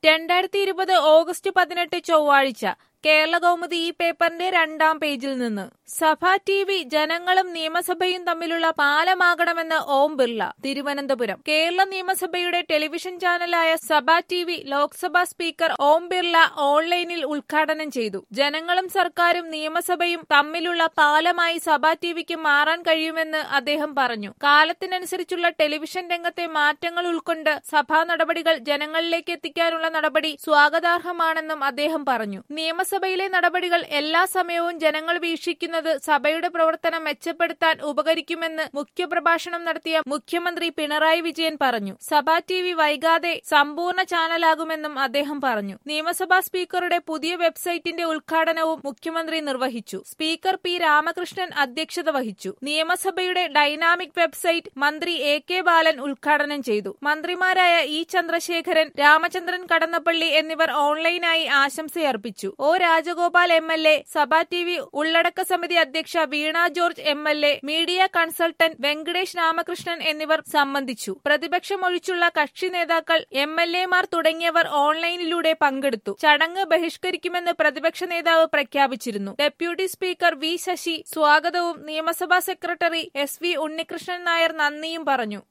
രണ്ടായിരത്തി ഇരുപത് ഓഗസ്റ്റ് പതിനെട്ട് ചൊവ്വാഴ്ച കേരള കൗമുദി ഈ പേപ്പറിന്റെ രണ്ടാം പേജിൽ നിന്ന് സഭ ടി വി ജനങ്ങളും നിയമസഭയും തമ്മിലുള്ള പാലമാകണമെന്ന് ഓം ബിർള തിരുവനന്തപുരം കേരള നിയമസഭയുടെ ടെലിവിഷൻ ചാനലായ Sabha T V Lok Sabha speaker Om Birla ഓൺലൈനിൽ ഉദ്ഘാടനം ചെയ്തു ജനങ്ങളും സർക്കാരും നിയമസഭയും തമ്മിലുള്ള പാലമായി സഭ ടി വിക്ക് മാറാൻ കഴിയുമെന്ന് അദ്ദേഹം പറഞ്ഞു കാലത്തിനനുസരിച്ചുള്ള ടെലിവിഷൻ രംഗത്തെ മാറ്റങ്ങൾ ഉൾക്കൊണ്ട് സഭാ നടപടികൾ ജനങ്ങളിലേക്ക് എത്തിക്കാനുള്ള നടപടി സ്വാഗതാർഹമാണെന്നും അദ്ദേഹം പറഞ്ഞു നിയമസഭയിലെ നടപടികൾ എല്ലാ സമയവും ജനങ്ങൾ വീക്ഷിക്കുന്നത് സഭയുടെ പ്രവർത്തനം മെച്ചപ്പെടുത്താൻ ഉപകരിക്കുമെന്ന് മുഖ്യപ്രഭാഷണം നടത്തിയ മുഖ്യമന്ത്രി പിണറായി വിജയൻ പറഞ്ഞു സഭാ ടി വി വൈകാതെ സമ്പൂർണ്ണ ചാനലാകുമെന്നും അദ്ദേഹം പറഞ്ഞു നിയമസഭാ സ്പീക്കറുടെ പുതിയ വെബ്സൈറ്റിന്റെ ഉദ്ഘാടനവും മുഖ്യമന്ത്രി നിർവഹിച്ചു സ്പീക്കർ പി രാമകൃഷ്ണൻ അധ്യക്ഷത വഹിച്ചു നിയമസഭയുടെ ഡൈനാമിക് വെബ്സൈറ്റ് മന്ത്രി എ കെ ബാലൻ ഉദ്ഘാടനം ചെയ്തു മന്ത്രിമാരായ ഇ ചന്ദ്രശേഖരൻ രാമചന്ദ്രൻ കടന്നപ്പള്ളി എന്നിവർ ഓൺലൈനായി ആശംസയർപ്പിച്ചു O Rajagopal M L A Sabha T V ഉള്ളടക്ക സമിതി അധ്യക്ഷ Veena George M L A media consultant Venkatesh Ramakrishnan എന്നിവർ സംബന്ധിച്ചു പ്രതിപക്ഷമൊഴിച്ചുള്ള കക്ഷി നേതാക്കൾ എം എൽ എമാർ തുടങ്ങിയവർ ഓൺലൈനിലൂടെ പങ്കെടുത്തു ചടങ്ങ് ബഹിഷ്കരിക്കുമെന്ന് പ്രതിപക്ഷ നേതാവ് പ്രഖ്യാപിച്ചിരുന്നു ഡെപ്യൂട്ടി സ്പീക്കർ വി ശശി സ്വാഗതവും നിയമസഭാ secretary S V Unnikrishnan Nair നന്ദിയും പറഞ്ഞു